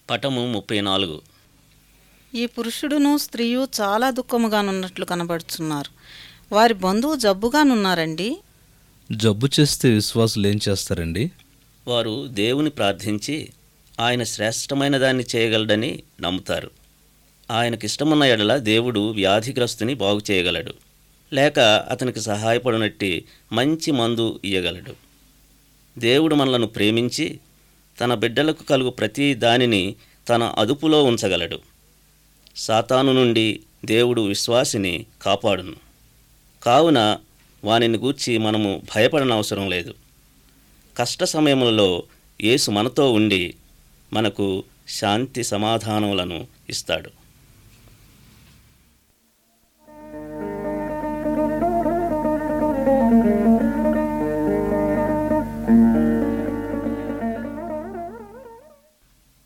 పటము ముప్పై నాలుగు ఈ పురుషుడును స్త్రీయు చాలా దుఃఖముగానున్నట్లు కనబడుచున్నారు వారి బంధువు జబ్బుగానున్నారండి జబ్బు చేస్తే విశ్వాసులు ఏం చేస్తారండి వారు దేవుని ప్రార్థించి ఆయన శ్రేష్టమైన దాన్ని చేయగలడని నమ్ముతారు ఆయనకిష్టమున్న ఎడల దేవుడు వ్యాధిగ్రస్తుని బాగు చేయగలడు లేక అతనికి సహాయపడినట్టి మంచి మందు ఇయ్యగలడు దేవుడు మనలను ప్రేమించి తన బిడ్డలకు కలుగు ప్రతి దానిని తన అదుపులో ఉంచగలడు సాతాను నుండి దేవుడు విశ్వాసిని కాపాడును కావున వానిని గూర్చి మనము భయపడనవసరం లేదు కష్ట సమయములలో యేసు మనతో ఉండి మనకు శాంతి సమాధానములను ఇస్తాడు